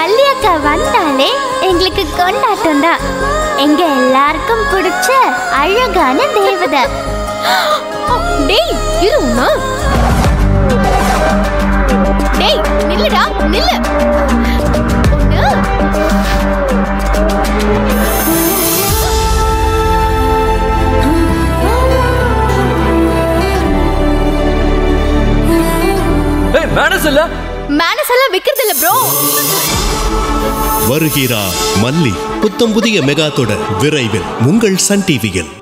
மல்லியக்கா வந்தாலே எங்களுக்கு கொண்டாட்டம் தான் எங்க எல்லாருக்கும் பிடிச்ச அழகான தேவதை டேய் இரு உன்னா டேய் நில்லுடா நில்லு ஒண்ணு. ஏய் மேனஸ் இல்ல மேனஸ் எல்லாம் விக்கிறது இல்ல ப்ரோ வருகிறார் மல்லி புத்தம் புதிய மெகா தொடர் விரைவில் உங்கள் சன் டிவியில்